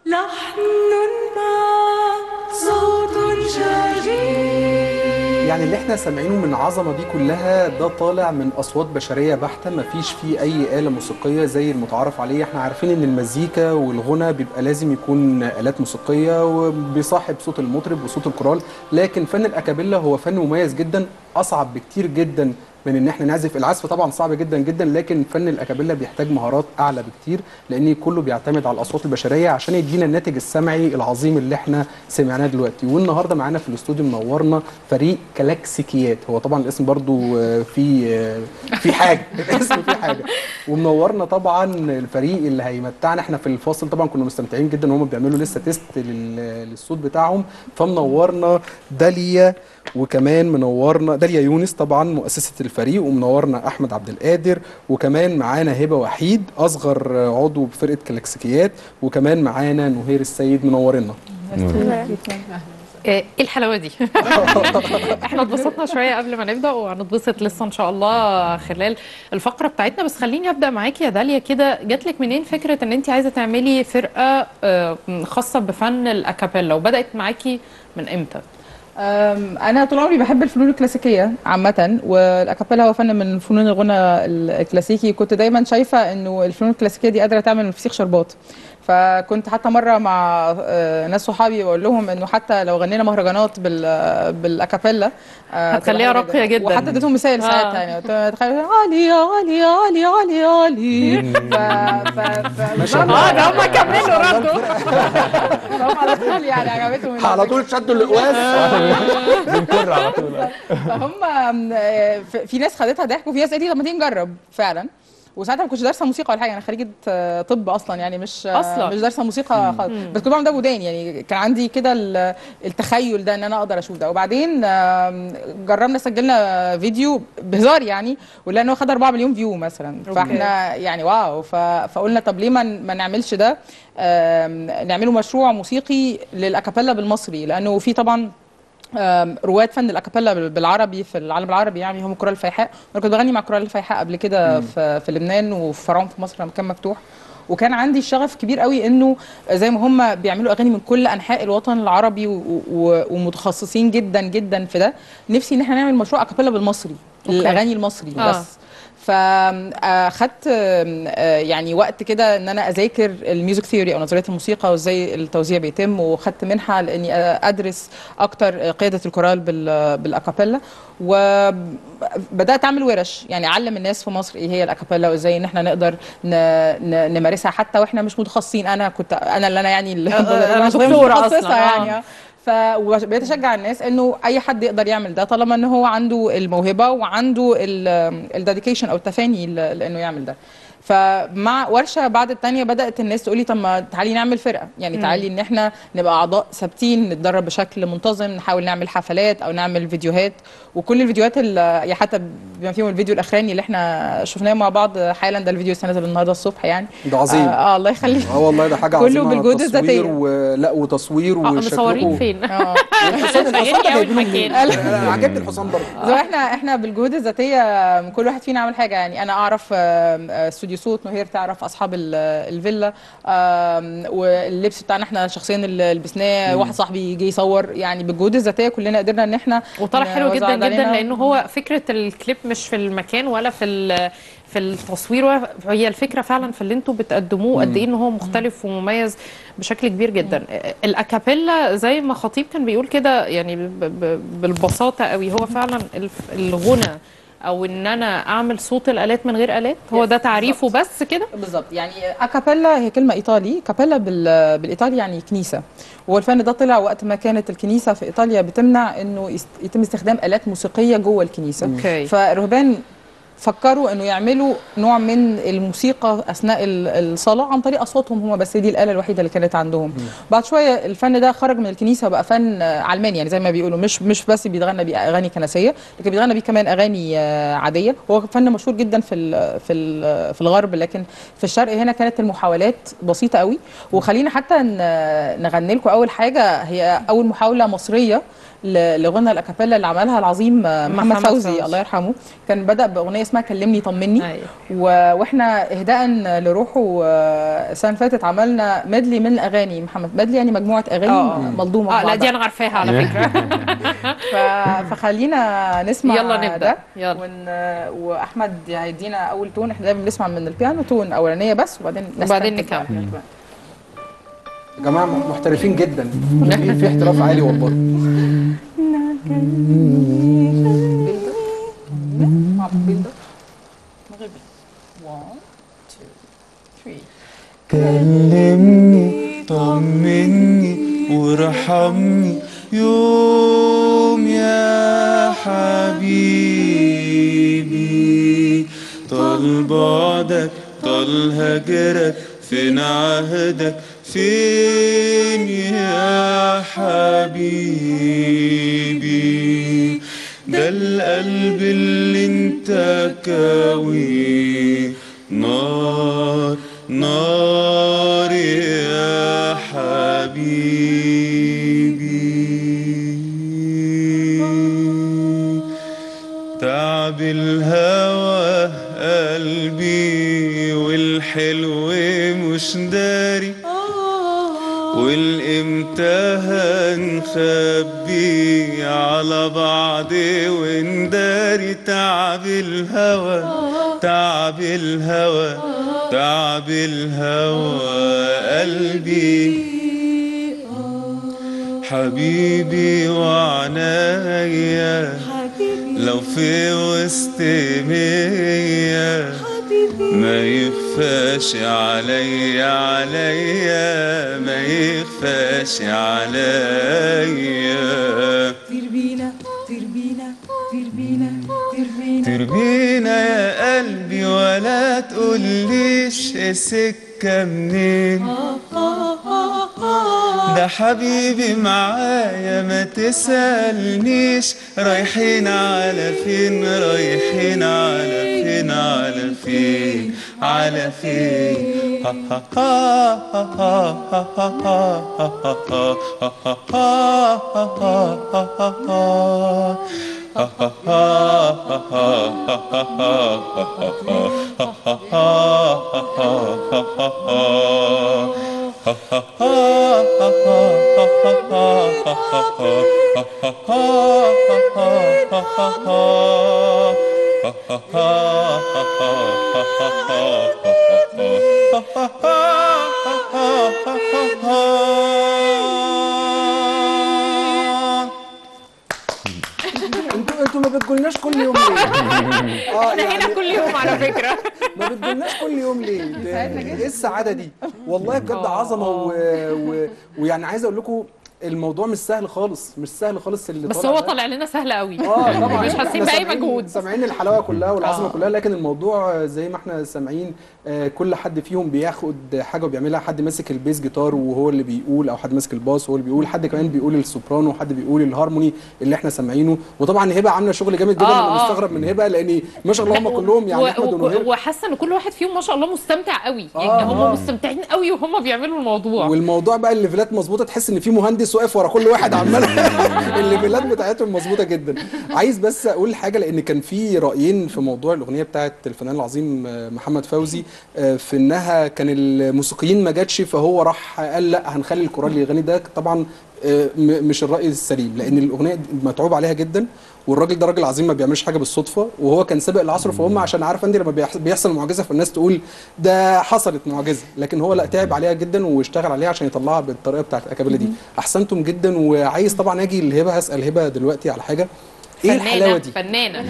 لحن ما صوت شجي يعني اللي احنا سامعينه من العظمه دي كلها ده طالع من اصوات بشريه بحته مفيش فيه اي اله موسيقيه زي المتعارف عليه احنا عارفين ان المزيكا والغنى بيبقى لازم يكون الات موسيقيه وبيصاحب صوت المطرب وصوت الكورال لكن فن الاكابيلا هو فن مميز جدا اصعب بكتير جدا من ان احنا نعزف العزف طبعا صعب جدا جدا لكن فن الاكابيلا بيحتاج مهارات اعلى بكتير لان كله بيعتمد على الاصوات البشريه عشان يدينا الناتج السمعي العظيم اللي احنا سمعناه دلوقتي والنهارده معانا في الاستوديو منورنا فريق كلاكسيكيات هو طبعا الاسم برضو آه، في آه، في حاجه الاسم في حاجه ومنورنا طبعا الفريق اللي هيمتعنا احنا في الفاصل طبعا كنا مستمتعين جدا وهم بيعملوا لسه تيست لل- للصوت بتاعهم فمنورنا داليا وكمان منورنا داليا يونس طبعا مؤسسه الفريق ومنورنا احمد عبد القادر وكمان معانا هبه وحيد اصغر عضو بفرقه كلاكسيكيات وكمان معانا نهير السيد منورنا ايه الحلاوه دي احنا اتبسطنا شويه قبل ما نبدا وهنتبسط لسه ان شاء الله خلال الفقره بتاعتنا بس خليني ابدا معاكي يا داليا كده جات لك منين فكره ان انت عايزه تعملي فرقه آه، خاصه بفن الاكابيلا وبدات معاكي من امتى أم، انا طول عمري بحب الفنون الكلاسيكيه عامه والاكابيلا هو فن من فنون الغنى الكلاسيكي كنت دايما شايفه انه الفنون الكلاسيكيه دي قادره تعمل من الفسيخ شربات فكنت حتى مره مع آه، ناس صحابي بقول لهم انه حتى لو غنينا مهرجانات بال بالاكابيلا آه، هتخليها تبقى حاجة راقية جدا. وحتى اديتهم مثال آه. ساعتها يعني قلت لهم تخيل علي علي علي علي علي ف ف ف ما شاء الله. اه ده هم كملوا ردوا فهم على طول يعني عجبتهم على طول شدوا الاقواس بنكر على طول فهم آم، آه، ف- في ناس خدتها ضحك وفي ناس قالت لي طب ما تيجي نجرب فعلا وساعتها ما كنتش دارسه موسيقى ولا حاجه انا خريجه آه، طب اصلا يعني مش آه، أصلاً. مش دارسه موسيقى خالص بس كنت بعمل ده بودان يعني كان عندي كده ال- التخيل ده ان انا اقدر اشوف ده وبعدين آم، جربنا سجلنا فيديو بهزار يعني ولانه خد 4 مليون فيو مثلا فاحنا يعني واو ف- فقلنا طب ليه ما ن- ما نعملش ده آم، نعمله مشروع موسيقي للاكابيلا بالمصري لانه في طبعا آم، رواد فن الاكابيلا بال- بالعربي في العالم العربي يعني هم كورال الفيحاء انا كنت بغني مع كورال الفيحاء قبل كده في, في لبنان وفي فرعون في مصر لما كان مفتوح وكان عندي شغف كبير قوي انه زي ما هم بيعملوا اغاني من كل انحاء الوطن العربي و- و- ومتخصصين جدا جدا في ده نفسي ان احنا نعمل مشروع اكابيلا بالمصري الاغاني المصري آه. بس فاخدت يعني وقت كده ان انا اذاكر الميوزك ثيوري او نظريه الموسيقى وازاي التوزيع بيتم وخدت منحه لاني ادرس اكتر قياده الكورال بال- بالاكابيلا وبدات اعمل ورش يعني اعلم الناس في مصر ايه هي الاكابيلا وازاي ان احنا نقدر ن- ن- نمارسها حتى واحنا مش متخصصين انا كنت انا اللي انا يعني اللي أنا مش دكتورة متخصصة أصلاً، آه. يعني آه. فبقيت اشجع الناس انه اي حد يقدر يعمل ده طالما ان هو عنده الموهبه وعنده الديديكيشن او التفاني ل- لانه يعمل ده فمع ورشه بعد التانية بدات الناس تقولي طب ما تعالي نعمل فرقه يعني تعالي ان احنا نبقى اعضاء ثابتين نتدرب بشكل منتظم نحاول نعمل حفلات او نعمل فيديوهات وكل الفيديوهات اللي يعني حتى بما فيهم الفيديو الاخراني اللي احنا شفناه مع بعض حالا ده الفيديو لسه نازل النهارده الصبح يعني ده عظيم اه, آه الله يخليك اه والله ده حاجه كله عظيمه بالجهود تصوير الذاتية. ولا وتصوير اه مصورين وشكلكم فين اه الحصان الحصان ده عجبني أوي جايبينه منين؟ المكان. انا عجبني الحصان برضه زي ما احنا احنا بالجهود الذاتيه كل واحد فينا عمل حاجه يعني انا اعرف آم، آه، استوديو صوت نهير تعرف اصحاب ال- الفيلا آم، واللبس بتاعنا احنا شخصيا اللي لبسناه واحد صاحبي جه يصور يعني بالجهود الذاتيه كلنا قدرنا ان احنا وطلع حلو نوزع جدا ده جدا علينا. لانه هو فكره الكليب مش في المكان ولا في ال- في التصوير ولا- هي الفكره فعلا في اللي انتوا بتقدموه قد ايه ان هو مختلف ومميز بشكل كبير جدا الاكابيلا زي ما خطيب كان بيقول كده يعني ب- ب- بالبساطه قوي هو فعلا الف- الغنى او ان انا اعمل صوت الالات من غير الات هو ده تعريفه بس كده بالظبط يعني اكابيلا هي كلمه ايطالي كابيلا بال- بالايطالي يعني كنيسه وهو الفن ده طلع وقت ما كانت الكنيسه في ايطاليا بتمنع انه يست- يتم استخدام الات موسيقيه جوه الكنيسه اوكي فالرهبان فكروا انه يعملوا نوع من الموسيقى اثناء ال- الصلاه عن طريق اصواتهم هم بس دي الاله الوحيده اللي كانت عندهم بعد شويه الفن ده خرج من الكنيسه وبقى فن آه، علماني يعني زي ما بيقولوا مش مش بس بيتغنى بيه اغاني كنسيه لكن بيتغنى بيه كمان اغاني آه، عاديه هو فن مشهور جدا في ال في ال في الغرب لكن في الشرق هنا كانت المحاولات بسيطه قوي وخلينا حتى ن- نغني لكم اول حاجه هي اول محاوله مصريه ل- لغنى الاكابيلا اللي عملها العظيم آه، محمد, محمد فوزي, فوزي. الله يرحمه كان بدا باغنيه اسمها كلمني طمني أيوة. و- واحنا اهداء لروحه آه، السنه اللي فاتت عملنا ميدلي من اغاني محمد ميدلي يعني مجموعه اغاني آه. ملضومه اه مع لا دي بعض. انا عارفاها على فكره ف- فخلينا نسمع يلا نبدأ. ده يلا. ون... واحمد هيدينا اول تون احنا دايما بنسمع من البيانو تون اولانيه بس وبعدين وبعدين نستنتج نكمل. بقى. يا جماعه محترفين جدا في في احتراف عالي والله مع بيلدر مغربي 1 2 3 كلمني طمني وارحمني يوم يا حبيبي طال بعدك طال هجرك فين عهدك فين يا حبيبي ده القلب اللي انت كاوي نار نار يا حبيبي تعب الهوى قلبي والحلو مش داري والامتى هنخبي على بعض ونداري تعب الهوى تعب الهوى تعب الهوى قلبي حبيبي وعنايا لو في وسط مية ما يخفاش عليا عليا ما يخفاش عليا تربينا تربينا تربينا تربينا تربينا يا قلبي ولا تقوليش السكة منين ده حبيبي معايا ما تسألنيش رايحين على فين رايحين على فين على فين على فين ها ها ها ها ها ها ها ها ها انتوا انتوا ما بتقولناش كل يوم ليه؟ اه احنا هنا كل يوم على فكره ما بتقولناش كل يوم ليه؟ ده- ايه السعاده دي؟ والله بجد عظمه و... و... ويعني عايز اقول لكم الموضوع مش سهل خالص مش سهل خالص اللي بس هو ده. طالع لنا سهل قوي اه طبعا مش حاسين إحنا باي سامعين- مجهود سامعين الحلاوه كلها والعظمه آه. كلها لكن الموضوع زي ما احنا سامعين آه، كل حد فيهم بياخد حاجه وبيعملها حد ماسك البيس جيتار وهو اللي بيقول او حد ماسك الباس وهو اللي بيقول حد كمان بيقول السوبرانو وحد بيقول الهارموني اللي احنا سامعينه وطبعا هبه عامله شغل جامد جدا آه، انا آه. مستغرب من هبه لان ما شاء الله هم كلهم يعني و- احمد و- ونهير وحاسه ان كل واحد فيهم ما شاء الله مستمتع قوي يعني آه، هم آه. مستمتعين قوي وهم بيعملوا الموضوع والموضوع بقى الليفلات مظبوطه تحس ان في مهندس واقف ورا كل واحد عمال الليفلات بتاعتهم مظبوطه جدا عايز بس اقول حاجه لان كان في رايين في موضوع الاغنيه بتاعت الفنان العظيم آه، محمد فوزي آه، في انها كان الموسيقيين ما جاتش فهو راح قال لا هنخلي الكورال اللي يغني ده طبعا آه، م- مش الراي السليم لان الاغنيه دي متعوب عليها جدا والراجل ده راجل عظيم ما بيعملش حاجه بالصدفه وهو كان سابق العصر فهم عشان عارف انت لما بيحص- بيحصل معجزه فالناس تقول ده حصلت معجزه لكن هو لا تعب عليها جدا واشتغل عليها عشان يطلعها بالطريقه بتاعت الاكابيلا دي احسنتم جدا وعايز طبعا اجي لهبه هسال هبه دلوقتي على حاجه ايه الحلاوه دي فنانه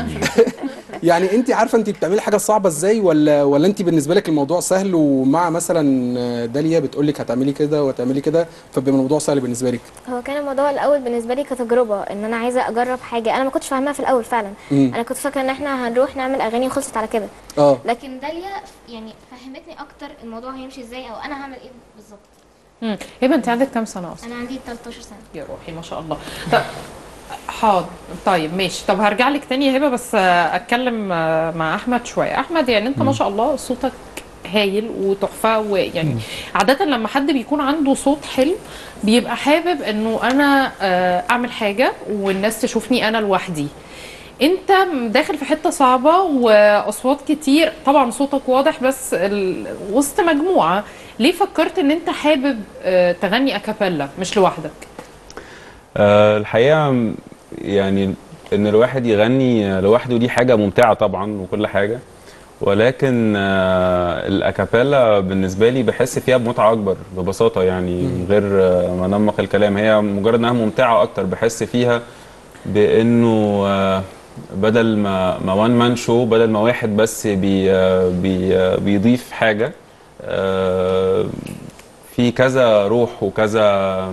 يعني انت عارفه انت بتعملي حاجه صعبه ازاي ولا ولا انت بالنسبه لك الموضوع سهل ومع مثلا داليا بتقول لك هتعملي كده وهتعملي كده فبيبقى الموضوع سهل بالنسبه لك هو كان الموضوع الاول بالنسبه لي كتجربه ان انا عايزه اجرب حاجه انا ما كنتش فاهماها في الاول فعلا مم. انا كنت فاكره ان احنا هنروح نعمل اغاني وخلصت على كده اه لكن داليا يعني فهمتني اكتر الموضوع هيمشي ازاي او انا هعمل ايه بالظبط مم. هبه انت عندك كام سنه اصلا انا عندي 13 سنه يا روحي ما شاء الله طب حاضر طيب ماشي طب هرجع لك تاني يا هبه بس آه، اتكلم آه، مع احمد شويه احمد يعني انت ما شاء الله صوتك هايل وتحفه ويعني عاده لما حد بيكون عنده صوت حلو بيبقى حابب انه انا آه، اعمل حاجه والناس تشوفني انا لوحدي انت داخل في حته صعبه واصوات كتير طبعا صوتك واضح بس ال... وسط مجموعه ليه فكرت ان انت حابب آه، تغني اكابيلا مش لوحدك آه، الحقيقة م- يعني إن الواحد يغني لوحده دي حاجة ممتعة طبعا وكل حاجة ولكن آه، الأكابيلا بالنسبة لي بحس فيها بمتعة أكبر ببساطة يعني من غير آه، ما أنمق الكلام هي مجرد إنها ممتعة أكتر بحس فيها بإنه آه، بدل ما ما وان مان شو بدل ما واحد بس بي آه، بي آه، بيضيف حاجة آه، في كذا روح وكذا آه،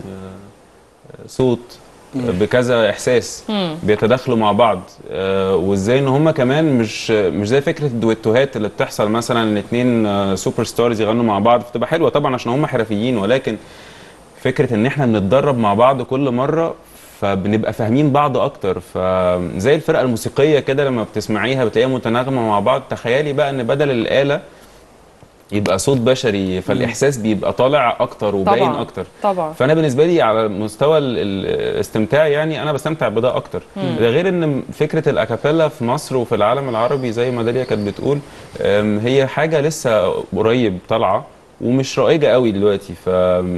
صوت بكذا احساس بيتداخلوا مع بعض آه، وازاي ان هم كمان مش مش زي فكره الدويتوهات اللي بتحصل مثلا ان اتنين آه، سوبر ستارز يغنوا مع بعض بتبقى حلوه طبعا عشان هم حرفيين ولكن فكره ان احنا بنتدرب مع بعض كل مره فبنبقى فاهمين بعض اكتر فزي الفرقه الموسيقيه كده لما بتسمعيها بتلاقيها متناغمه مع بعض تخيلي بقى ان بدل الاله يبقى صوت بشري فالاحساس بيبقى طالع اكتر وباين طبعا اكتر طبعا فانا بالنسبه لي على مستوى ال- ال- الاستمتاع يعني انا بستمتع بده اكتر ده غير ان فكره الاكابيلا في مصر وفي العالم العربي زي ما داليا كانت بتقول أم، هي حاجه لسه قريب طالعه ومش رائجه قوي دلوقتي ف...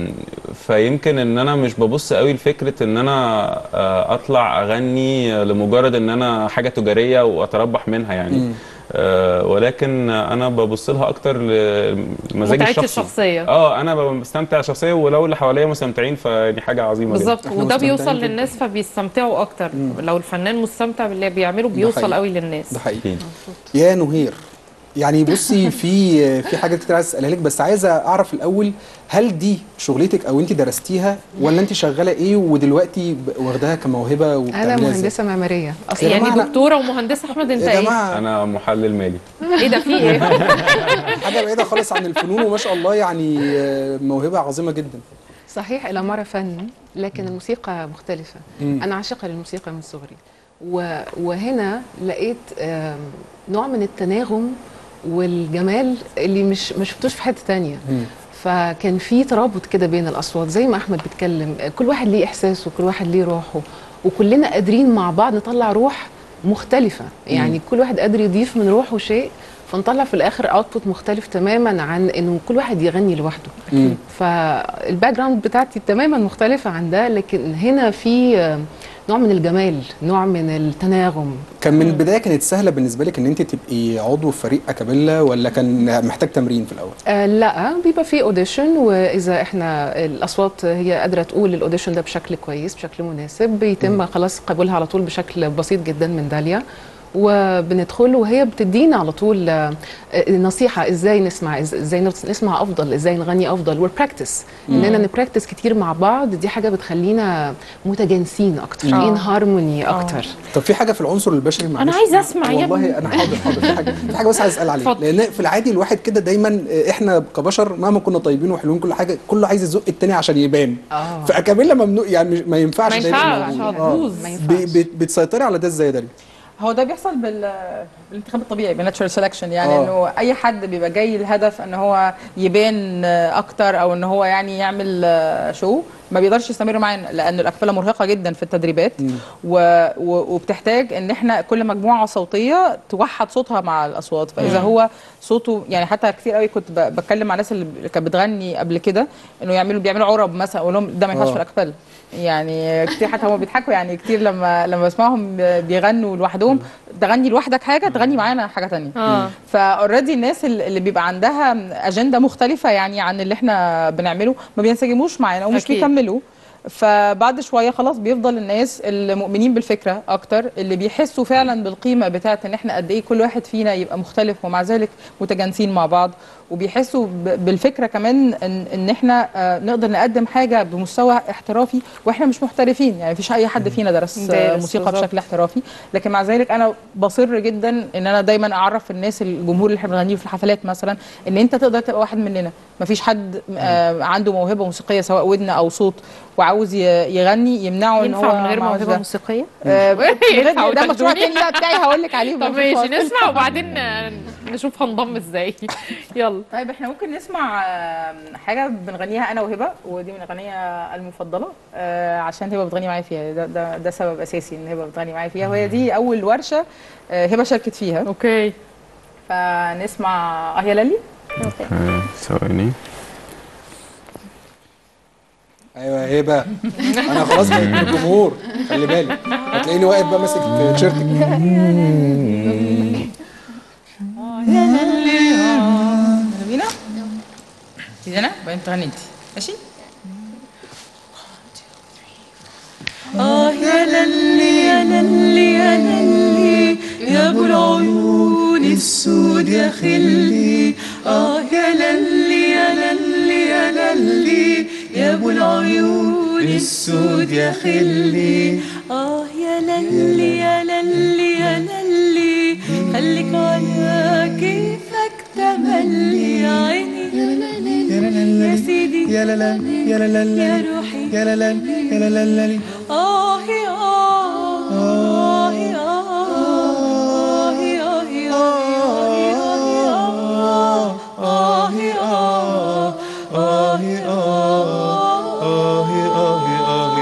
فيمكن ان انا مش ببص قوي لفكره ان انا آه، اطلع اغني لمجرد ان انا حاجه تجاريه واتربح منها يعني آه، ولكن انا ببص لها اكتر لمزاجي متعتي الشخصي الشخصيه اه انا ببقى بستمتع شخصيا ولو اللي حواليا مستمتعين فدي حاجه عظيمه جدا. بالظبط إحنا وده مستمتعين بيوصل جداً. للناس فبيستمتعوا اكتر لو الفنان مستمتع باللي بيعمله ده بيوصل حقيقي. قوي للناس ده حقيقي أكيد. يا نهير يعني بصي في في حاجات كتير عايز اسالها لك بس عايزه اعرف الاول هل دي شغلتك او انت درستيها ولا انت شغاله ايه ودلوقتي ب- واخداها كموهبه انا وبتعمليها إزاي؟ مهندسه معماريه اصلا يا يعني جماعة، لا. دكتوره ومهندسه احمد انت يا ايه جماعه انا محلل مالي ايه ده في ايه حاجه بعيده خالص عن الفنون وما شاء الله يعني آه، موهبه عظيمه جدا صحيح الاماره فن لكن الموسيقى مختلفه مم. انا عاشقه للموسيقى من صغري و... وهنا لقيت آم، نوع من التناغم والجمال اللي مش ما شفتوش في حته تانية مم. فكان في ترابط كده بين الاصوات زي ما احمد بيتكلم كل واحد ليه احساسه وكل واحد ليه روحه وكلنا قادرين مع بعض نطلع روح مختلفه يعني كل واحد قادر يضيف من روحه شيء فنطلع في الاخر اوتبوت مختلف تماما عن انه كل واحد يغني لوحده مم. فالباك جراوند بتاعتي تماما مختلفه عن ده لكن هنا في آه، نوع من الجمال نوع من التناغم كان من البدايه كانت سهله بالنسبه لك ان انت تبقي عضو في فريق اكابيلا ولا كان محتاج تمرين في الاول آه لا بيبقى في اوديشن واذا احنا الاصوات هي قادره تقول الاوديشن ده بشكل كويس بشكل مناسب بيتم خلاص قبولها على طول بشكل بسيط جدا من داليا وبندخل وهي بتدينا على طول آه، آه، نصيحه ازاي نسمع إز- ازاي نس- نسمع افضل ازاي نغني افضل والبراكتس اننا نبراكتس كتير مع بعض دي حاجه بتخلينا متجانسين اكتر آه. ان هارموني اكتر طب في حاجه في العنصر البشري معلش عايزة أسمع يا والله ابني. انا حاضر حاضر في حاجه في حاجه بس عايز اسال عليها اتفضل. لان في العادي الواحد كده دايما آه، احنا كبشر مهما كنا طيبين وحلوين كل حاجه كله عايز يزق التاني عشان يبان اه فاكابيلا ممنوع يعني مش- ما ينفعش ما ده يبقى ينفعش موجود. هتبوظ ما ب- ينفعش بت- بتسيطري على ده ازاي يا داليا؟ هو ده بيحصل بال بالانتخاب الطبيعي بالناتشرال سelection يعني آه. انه اي حد بيبقى جاي الهدف ان هو يبان آه، اكتر او ان هو يعني يعمل آه، شو ما بيقدرش يستمر معانا لانه الاكفله مرهقه جدا في التدريبات و... و... وبتحتاج ان احنا كل مجموعه صوتيه توحد صوتها مع الاصوات فاذا هو صوته يعني حتى كتير قوي كنت ب... بتكلم مع الناس اللي كانت بتغني قبل كده انه يعملوا بيعملوا عرب مثلا اقول لهم ده ما ينفعش آه. في الاكفله يعني كتير حتى هم بيضحكوا يعني كتير لما لما بسمعهم بيغنوا لوحدهم تغني لوحدك حاجه تغني معانا حاجه تانية اه فاوريدي الناس اللي بيبقى عندها اجنده مختلفه يعني عن اللي احنا بنعمله ما بينسجموش معانا ومش أكيد. بيكملوا فبعد شويه خلاص بيفضل الناس المؤمنين بالفكره اكتر اللي بيحسوا فعلا بالقيمه بتاعت ان احنا قد ايه كل واحد فينا يبقى مختلف ومع ذلك متجانسين مع بعض وبيحسوا ب- بالفكره كمان ان, إن احنا آه، نقدر نقدم حاجه بمستوى احترافي واحنا مش محترفين يعني مفيش اي حد فينا درس آه، دارس موسيقى بالظبط. بشكل احترافي لكن مع ذلك انا بصر جدا ان انا دايما اعرف الناس الجمهور اللي احنا بنغنيه في الحفلات مثلا ان انت تقدر تبقى واحد مننا مفيش حد آه عنده موهبه موسيقيه سواء ودن او صوت وعاوز ي- يغني يمنعه ان هو ينفع من غير ما عاوز موهبه ده. موسيقيه آه، من غير- ينفع ده مشروع وتاخدوني؟ تاني بقى بتاعي هقول لك عليه طب مفيش ماشي مشكلة. نسمع وبعدين آه، نشوف هنضم ازاي يلا طيب احنا ممكن نسمع آم، حاجه بنغنيها انا وهبه ودي من الاغنيه المفضله آه، عشان هبه بتغني معايا فيها ده, ده ده سبب اساسي ان هبه بتغني معايا فيها وهي دي اول ورشه آه، هبه شاركت فيها اوكي فنسمع اه يا للي آه، ثواني ايوه ايه بقى انا خلاص بقيت من الجمهور خلي بالك هتلاقيني واقف بقى ماسك تيشيرتك يلا بينا دي انا بعدين تغني انت ماشي آه يا للي يا للي يا للي يا أبو العيون السود يا خلي آه يا للي يا للي يا للي يا أبو العيون السود يا خلي آه يا للي يا للي يا للي خليك على كيفك تملي يا عيني يا سيدي يا لا لا يا لا لا يا روحي يا لا لا يا لا لا لا آه يا آه يا آه يا يا آه يا آه آه آه آه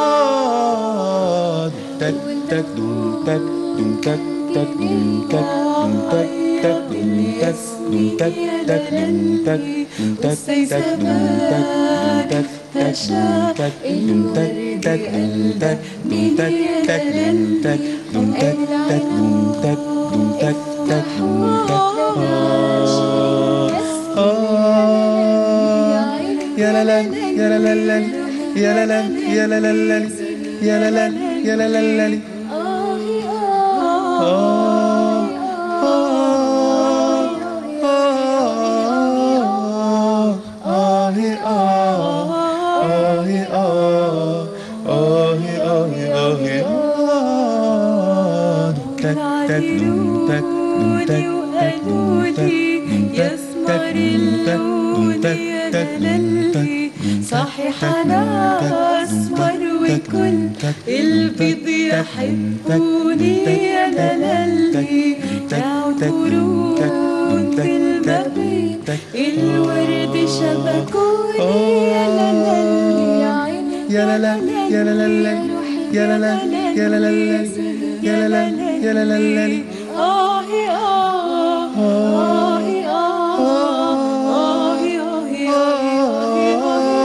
آه تك تك دوم تك دوم تك تك دوم تك دوم تك تك دوم تك دوم تك تك دوم تك دوم تك تك دوم تك دوم تك تك دوم تك دوم تك تك دوم تك دوم تك تك دوم تك دوم تك تك دوم تك دوم تك تك دوم تك آه آه يا لا لا يا لا لا لا يا لا لا يا لا لا لا يا لا لا يا لا لا لا آه آه آه آه آه آه آه آه تك تك دوم تك دوم تك تك دوم تك دوم تك تك دوم تك دوم تك تك دوم تك صحيح أنا أسمر وكل البيض يحبوني يا لالي يا ورود المبيت الورد شبكوني يا لالي يا عيني يا لا لا يا لا لا لا يا لا لا يا لا لا لا يا لا لا يا لا لا لا آه يا آه آه يا آه يا يا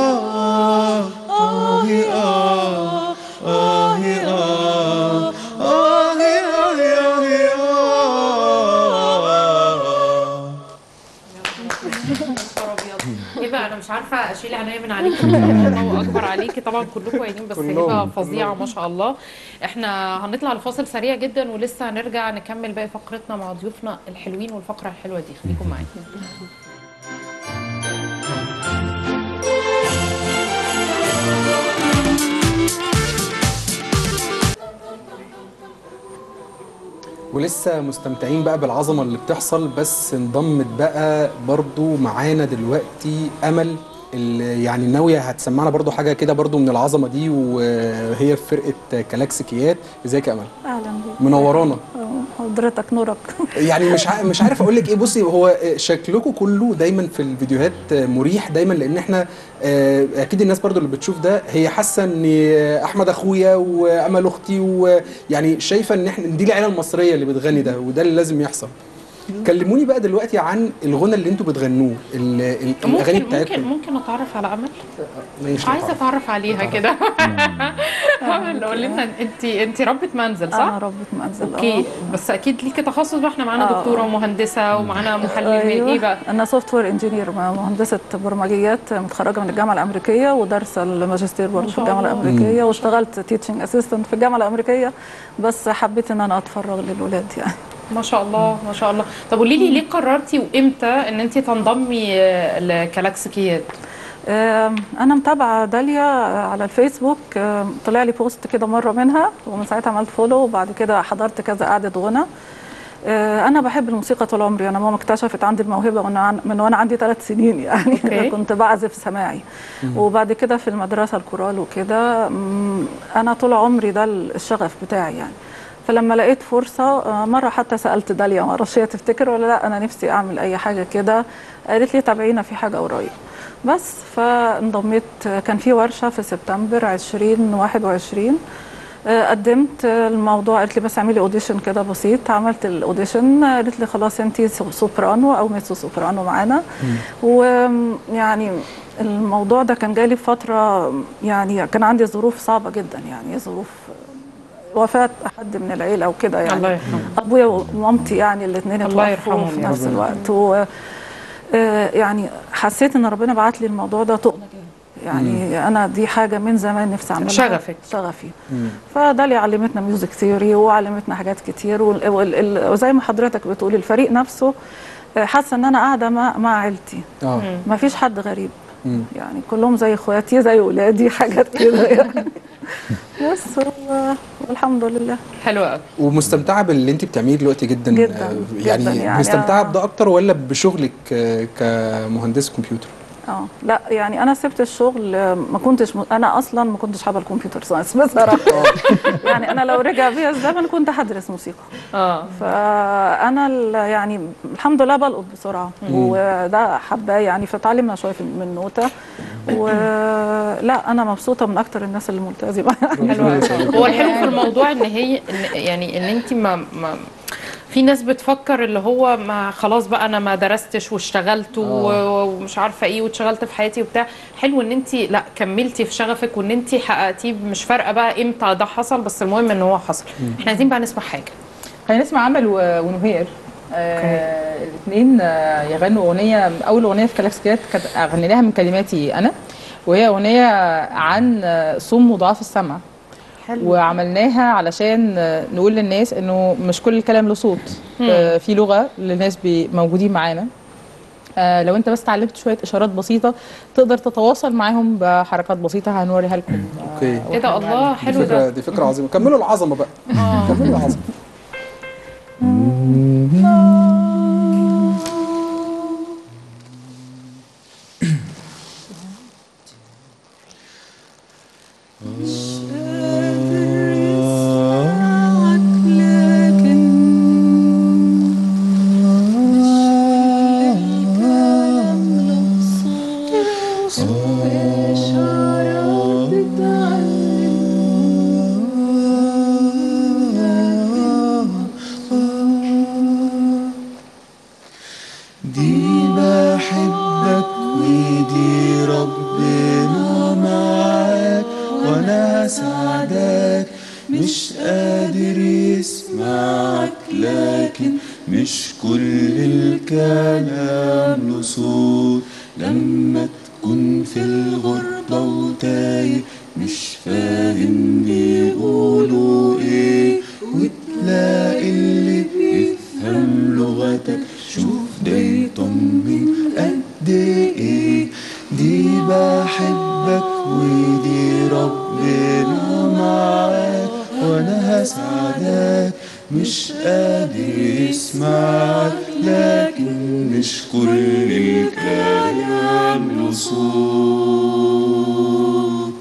ايه بقى انا مش عارفه اشيل عينيا من عليكي الله اكبر عليكي طبعا كلكم قايلين بس كلهم، هبه فظيعه ما شاء الله احنا هنطلع لفاصل سريع جدا ولسه هنرجع نكمل باقي فقرتنا مع ضيوفنا الحلوين والفقره الحلوه دي خليكم معانا ولسه مستمتعين بقى بالعظمه اللي بتحصل بس انضمت بقى برضو معانا دلوقتي امل اللي يعني ناويه هتسمعنا برضو حاجه كده برضو من العظمه دي وهي في فرقه كلاكسيكيات ازيك يا امل اهلا بيك منورانا حضرتك نورك يعني مش ع... مش عارف اقول لك ايه بصي هو شكلكم كله دايما في الفيديوهات مريح دايما لان احنا آه، اكيد الناس برضو اللي بتشوف ده هي حاسه ان احمد اخويا وامل اختي ويعني شايفه ان احنا إن دي العيله المصريه اللي بتغني ده وده اللي لازم يحصل كلموني بقى دلوقتي عن الغنى اللي انتوا بتغنوه ال- ال- الاغاني ممكن ممكن بتاعتكم ممكن اتعرف على امل ماشي عايزه اتعرف عليها كده امل قول لنا انت انت ربة منزل انا صح؟ ربة منزل اوكي آه. بس اكيد ليكي تخصص بقى احنا معانا آه. دكتوره ومهندسه ومعانا محلل أيوة. ايه بقى؟ انا سوفت وير انجينير مهندسه برمجيات متخرجه من الجامعه الامريكيه ودارسه الماجستير برضه في شاء الجامعه الله. الامريكيه واشتغلت تيتشنج اسيستنت في الجامعه الامريكيه بس حبيت ان انا اتفرغ للولاد يعني ما شاء الله ما شاء الله طب قولي لي ليه قررتي وامتى ان انت تنضمي آه، لكلاكسيكيات؟ آم، انا متابعه داليا على الفيسبوك آم، طلع لي بوست كده مره منها ومن ساعتها عملت فولو وبعد كده حضرت كذا قعده غنى آه، انا بحب الموسيقى طول عمري انا ماما اكتشفت عندي الموهبه من عن- من وانا عندي ثلاث سنين يعني أوكي. كنت بعزف سماعي وبعد كده في المدرسه الكورال وكده مم، انا طول عمري ده الشغف بتاعي يعني فلما لقيت فرصه آه، مره حتى سالت داليا ما اعرفش هي تفتكر ولا لا انا نفسي اعمل اي حاجه كده قالت لي تابعينا في حاجه قريب بس فانضميت كان في ورشه في سبتمبر 2021 آه، قدمت الموضوع قالت لي بس اعملي اوديشن كده بسيط عملت الاوديشن قالت لي خلاص انت سوبرانو او ميسو سوبرانو معانا ويعني الموضوع ده كان جالي في فتره يعني كان عندي ظروف صعبه جدا يعني ظروف وفاه حد من العيله وكده يعني الله يرحمه. ابويا ومامتي يعني الاثنين الله اتوفوا يرحمهم في يا نفس رب. الوقت و آه، يعني حسيت ان ربنا بعت لي الموضوع ده طقم يعني انا دي حاجه من زمان نفسي اعملها شغفك. شغفي فده اللي علمتنا ميوزك ثيوري وعلمتنا حاجات كتير وال- وال- ال- وزي ما حضرتك بتقولي الفريق نفسه آه، حاسه ان انا قاعده مع مع عيلتي اه ما فيش حد غريب مم. يعني كلهم زي اخواتي زي ولادي حاجات كده يعني بس و- والحمد لله حلو قوي ومستمتعه باللي انت بتعمليه دلوقتي جدا جداً، آه، جداً يعني, يعني مستمتعه أنا- بده اكتر ولا بشغلك آه، كمهندس كمبيوتر اه لا يعني انا سبت الشغل آه، ما كنتش م... انا اصلا ما كنتش حابه الكمبيوتر ساينس بصراحه يعني انا لو رجع بيا الزمن كنت هدرس موسيقى اه فانا ال- يعني الحمد لله بلقط بسرعه وده حباه يعني فتعلمنا شويه في- من نوته ولا انا مبسوطه من اكتر الناس اللي ملتزمه حلو قوي. هو الحلو في الموضوع ان هي إن يعني ان انت ما, ما في ناس بتفكر اللي هو ما خلاص بقى انا ما درستش واشتغلت و- ومش عارفه ايه واتشغلت في حياتي وبتاع حلو ان انت لا كملتي في شغفك وان انت حققتيه مش فارقه بقى امتى ده حصل بس المهم ان هو حصل احنا عايزين بقى نسمع حاجه خلينا نسمع عمل و- ونهير آه الاثنين آه يغنوا اغنيه اول اغنيه في كلاكسكيات كانت غنيناها من كلماتي انا وهي اغنيه عن آه، صم وضعاف السمع حلو وعملناها علشان آه، نقول للناس انه مش كل الكلام له صوت آه، في لغه للناس بي- موجودين معانا آه لو انت بس اتعلمت شويه اشارات بسيطه تقدر تتواصل معاهم بحركات بسيطه هنوريها لكم آه، اوكي ايه ده الله دي حلو فكره ده دي فكره عظيمه كملوا العظمه بقى كملوا العظمه دي بحبك ودي ربنا معاك وانا هساعدك مش قادر يسمعك لكن مش كل الكلام له صوت لما تكون في الغربة وتايه مش فاهم بيقولوا ايه وتلاقي اللي بيفهم لغتك شوف ده يطمن قد ايه دي بحبك ودي ربنا معاك وانا هساعدك مش قادر يسمعك لكن مش كل الكلام له صوت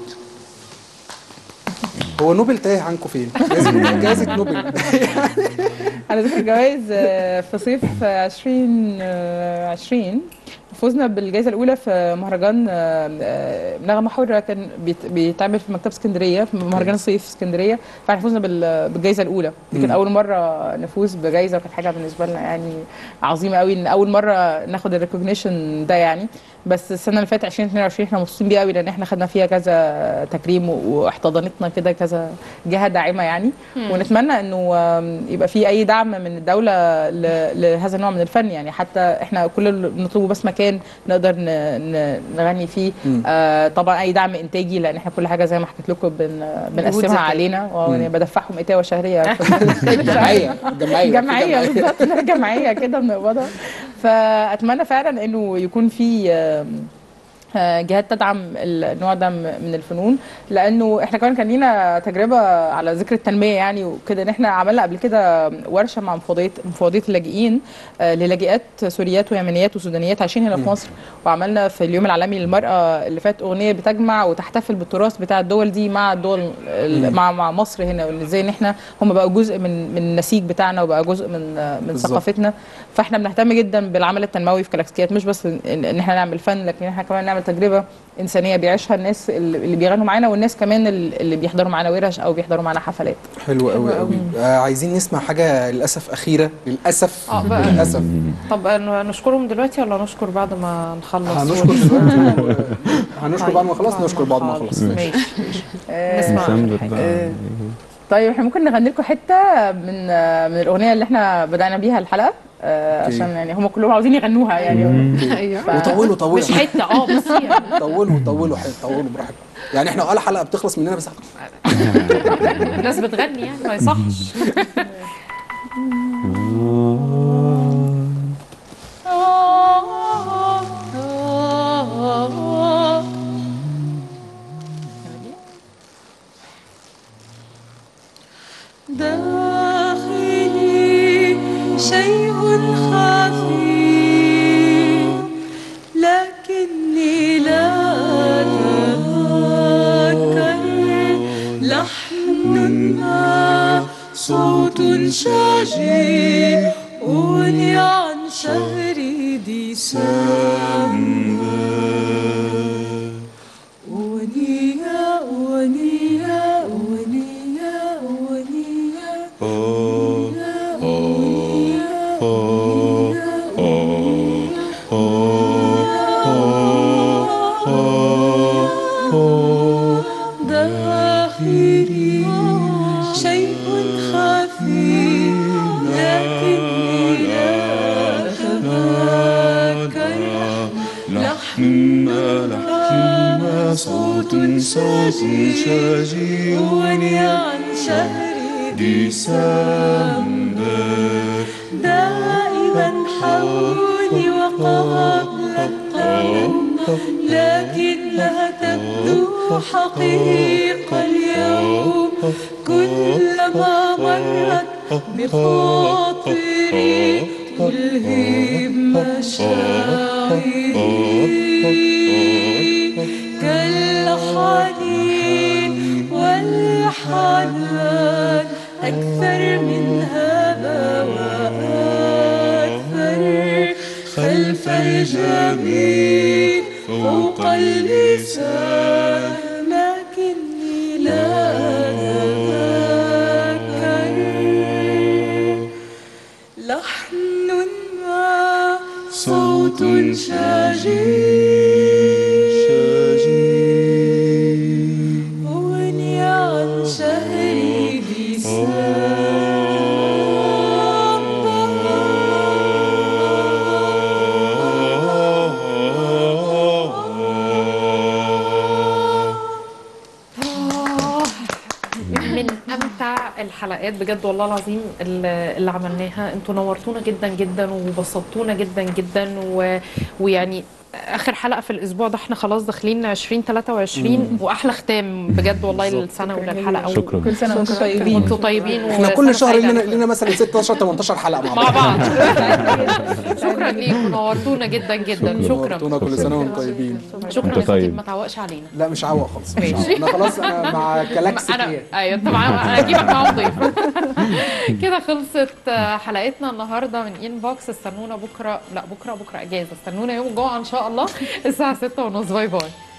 هو نوبل تايه عنكم فين؟ لازم جائزه نوبل على ذكر الجوائز آه، في صيف آه، 2020 فزنا بالجائزه الاولى في مهرجان آه، آه، نغمه حره كان بيت- بيتعمل في مكتبه اسكندريه في مهرجان الصيف في اسكندريه فاحنا فزنا بال- بالجائزه الاولى دي كانت اول مره نفوز بجائزه وكانت حاجه بالنسبه لنا يعني عظيمه قوي ان اول مره ناخد الريكوجنيشن ده يعني بس السنه اللي فاتت 2022 احنا مبسوطين بيها قوي لان احنا خدنا فيها كذا تكريم و- واحتضنتنا كده كذا جهه داعمه يعني ونتمنى انه آم، يبقى في اي دعم من الدوله ل- لهذا النوع من الفن يعني حتى احنا كل اللي بنطلبه بس مكان نقدر ن- ن- نغني فيه آه طبعا اي دعم انتاجي لان احنا كل حاجه زي ما حكيت لكم بن بنقسمها ذاتية. علينا يعني بدفعهم اتاوه شهريه في جمعيه جمعيه جمعيه بالظبط جمعيه كده بنقبضها فاتمنى فعلا انه يكون في آم، آه، جهات تدعم النوع ده م- من الفنون لانه احنا كمان كان لينا تجربه على ذكر التنميه يعني وكده ان احنا عملنا قبل كده ورشه مع مفوضيه مفوضيه اللاجئين آه، للاجئات سوريات ويمنيات وسودانيات عايشين هنا في مصر وعملنا في اليوم العالمي للمراه اللي فات اغنيه بتجمع وتحتفل بالتراث بتاع الدول دي مع الدول ال- مع مع مصر هنا وان ازاي ان احنا هم بقوا جزء من من النسيج بتاعنا وبقى جزء من آه، من بالظبط. ثقافتنا فاحنا بنهتم جدا بالعمل التنموي في كلاكسيات مش بس ان, إن احنا نعمل فن لكن احنا كمان نعمل تجربه انسانيه بيعيشها الناس اللي اللي بيغنوا معانا والناس كمان اللي اللي بيحضروا معانا ورش او بيحضروا معانا حفلات حلو قوي قوي آه عايزين نسمع حاجه للاسف اخيره للاسف اه بقى. للاسف طب ن- نشكرهم دلوقتي ولا نشكر بعد ما نخلص هنشكر دلوقتي هنشكر بعد ما نخلص نشكر بعد ما نخلص ماشي آه، نسمع نسمع حاجة. بقى. طيب احنا ممكن نغني لكم حته من آه، من الاغنيه اللي احنا بدانا بيها الحلقه آه، أوكي. عشان يعني هم كلهم عاوزين يغنوها يعني ايوه ف- وطولوا طولوا مش حته اه بس يعني طولوا طولوا حي- طولوا براحتكم يعني احنا ولا حلقه بتخلص مننا بس الناس بتغني يعني ما يصحش داخلي شيء خفي لكني لا أتذكر لحن ما صوت شاجي أغني عن شهر ديسمبر أغنية أغنية أغنية أغنية داخلي شيء خفي لكني لا أتذكر لحن لحن صوت صوت شاجي عن شهر ديسمبر دائما حولي وقبل القلم لكن لا تبدو حقيقة اليوم كلما مرت بخاطري تلهب مشاعري كالحنين والحنان أكثر من هذا وأكثر خلف الجميل فوق اللسان لكني لا أتذكر لحن ما صوت شاجي أغني عن شهر من امتع الحلقات بجد والله العظيم اللي اللي عملناها انتوا نورتونا جدا جدا وبسطتونا جدا جدا و... ويعني اخر حلقه في الاسبوع ده احنا خلاص داخلين 2023 واحلى ختام بجد والله للسنه وللحلقه شكرا كل سنه وانتم طيبين وانتوا طيبين احنا وسنة كل شهر سعيدة لنا عليكم. لنا مثلا 16 18 حلقه مع مع بعض بعض شكرا ليكم نورتونا جدا جدا شكرا نورتونا كل سنه وانتم طيبين شكرا انت يا خطيب طيب. ما تعوقش علينا لا مش عوق خالص مش عوق. انا خلاص انا مع كلاكس انا كتير. ايوه انت معاهم انا اجيبك معاهم ضيف كده خلصت آه، حلقتنا النهارده من انبوكس استنونا بكره لا بكره بكره اجازه استنونا يوم الجمعه ان شاء الله الساعه 6 ونص باي باي